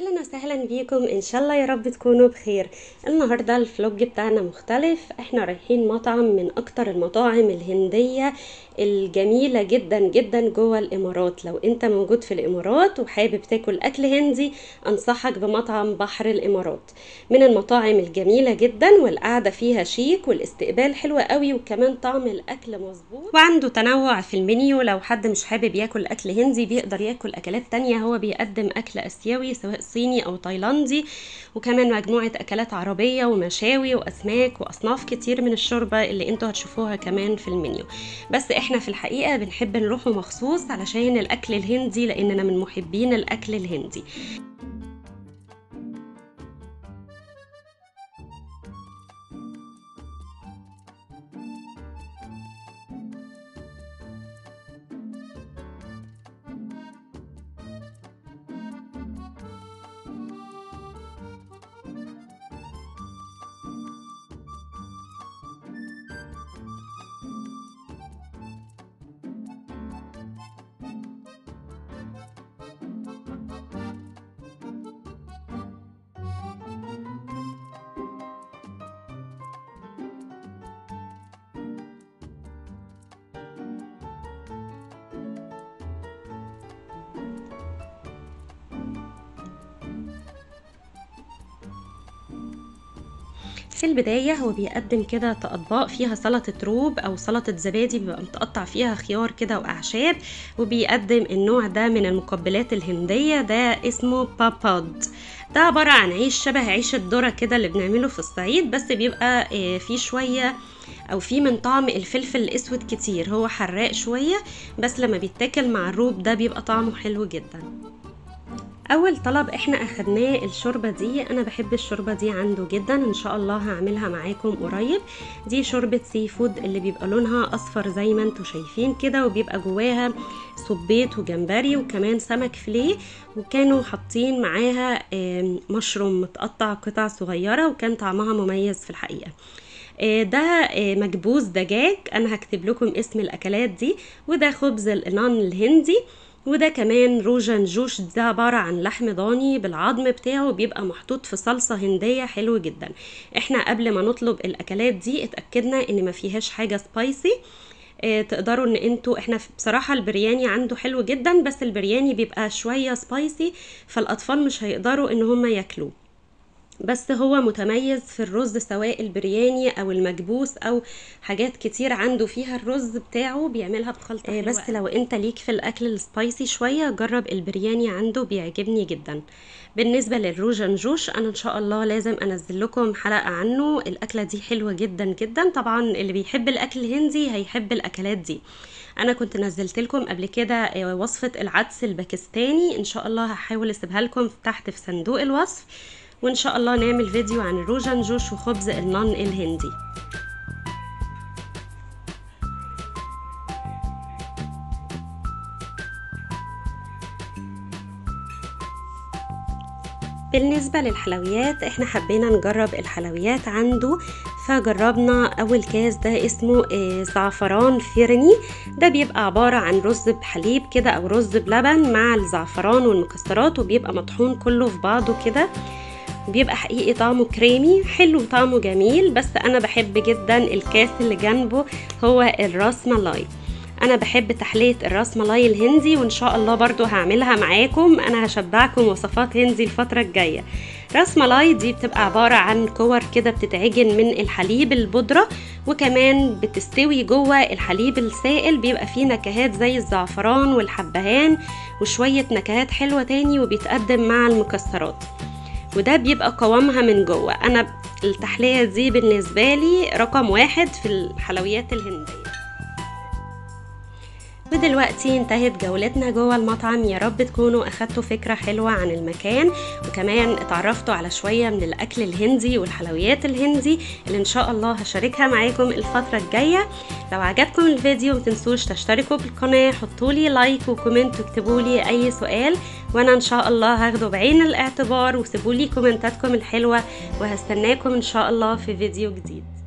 اهلا وسهلا بيكم ان شاء الله يا رب تكونوا بخير النهارده الفلوج بتاعنا مختلف احنا رايحين مطعم من اكتر المطاعم الهنديه الجميله جدا جدا جوه الامارات لو انت موجود في الامارات وحابب تاكل اكل هندي انصحك بمطعم بحر الامارات من المطاعم الجميله جدا والقعده فيها شيك والاستقبال حلو قوي وكمان طعم الاكل مظبوط وعنده تنوع في المنيو لو حد مش حابب ياكل اكل هندي بيقدر ياكل اكلات تانية هو بيقدم اكل اسيوي سواء صيني او تايلاندي وكمان مجموعه اكلات عربيه ومشاوي واسماك واصناف كتير من الشوربه اللي انتوا هتشوفوها كمان في المنيو بس احنا في الحقيقه بنحب نروحه مخصوص علشان الاكل الهندي لاننا من محبين الاكل الهندي في البداية هو بيقدم كده أطباق فيها سلطة روب أو سلطة زبادي بيبقى متقطع فيها خيار كده وأعشاب وبيقدم النوع ده من المقبلات الهندية ده اسمه باباد ده عبارة عن عيش شبه عيش الذرة كده اللي بنعمله في الصعيد بس بيبقى فيه شوية او في من طعم الفلفل الاسود كتير هو حراق شوية بس لما بيتاكل مع الروب ده بيبقى طعمه حلو جدا اول طلب احنا اخدناه الشوربه دي انا بحب الشوربه دي عنده جدا ان شاء الله هعملها معاكم قريب دي شوربه سي فود اللي بيبقى لونها اصفر زي ما انتم شايفين كده وبيبقى جواها صبيط وجمبري وكمان سمك فيليه وكانوا حاطين معاها مشروم متقطع قطع صغيره وكان طعمها مميز في الحقيقه ده مكبوس دجاج انا هكتب لكم اسم الاكلات دي وده خبز الانان الهندي وده كمان روجان جوش ده عبارة عن لحم ضاني بالعظم بتاعه بيبقى محطوط في صلصة هندية حلو جدا احنا قبل ما نطلب الاكلات دي اتأكدنا ان ما فيهاش حاجة سبايسي اه تقدروا ان انتوا احنا بصراحة البرياني عنده حلو جدا بس البرياني بيبقى شوية سبايسي فالاطفال مش هيقدروا ان هم ياكلوه بس هو متميز في الرز سواء البرياني او المكبوس او حاجات كتير عنده فيها الرز بتاعه بيعملها بخلطه آه بس لو انت ليك في الاكل السبايسي شويه جرب البرياني عنده بيعجبني جدا بالنسبه للروجان جوش انا ان شاء الله لازم انزل لكم حلقه عنه الاكله دي حلوه جدا جدا طبعا اللي بيحب الاكل الهندي هيحب الاكلات دي انا كنت نزلت لكم قبل كده وصفه العدس الباكستاني ان شاء الله هحاول اسيبها لكم تحت في صندوق الوصف وان شاء الله نعمل فيديو عن الروجان جوش وخبز النان الهندي بالنسبة للحلويات احنا حبينا نجرب الحلويات عنده فجربنا اول كاس ده اسمه زعفران فيرني ده بيبقى عبارة عن رز بحليب كده او رز بلبن مع الزعفران والمكسرات وبيبقى مطحون كله في بعضه كده بيبقى حقيقي طعمه كريمي حلو طعمه جميل بس انا بحب جدا الكاس اللي جنبه هو الراس ملاي انا بحب تحلية الراس ملاي الهندي وان شاء الله برضو هعملها معاكم انا هشبعكم وصفات هندي الفترة الجاية راس ملاي دي بتبقى عبارة عن كور كده بتتعجن من الحليب البودرة وكمان بتستوي جوه الحليب السائل بيبقى فيه نكهات زي الزعفران والحبهان وشوية نكهات حلوة تاني وبيتقدم مع المكسرات وده بيبقى قوامها من جوه انا التحليه دي بالنسبه لي رقم واحد في الحلويات الهنديه ودلوقتي انتهت جولتنا جوه المطعم يا رب تكونوا اخدتوا فكرة حلوة عن المكان وكمان اتعرفتوا على شوية من الاكل الهندي والحلويات الهندي اللي ان شاء الله هشاركها معاكم الفترة الجاية لو عجبكم الفيديو متنسوش تشتركوا بالقناة حطولي لايك وكومنت واكتبولي اي سؤال وانا ان شاء الله هاخده بعين الاعتبار وسيبولي كومنتاتكم الحلوة وهستناكم ان شاء الله في فيديو جديد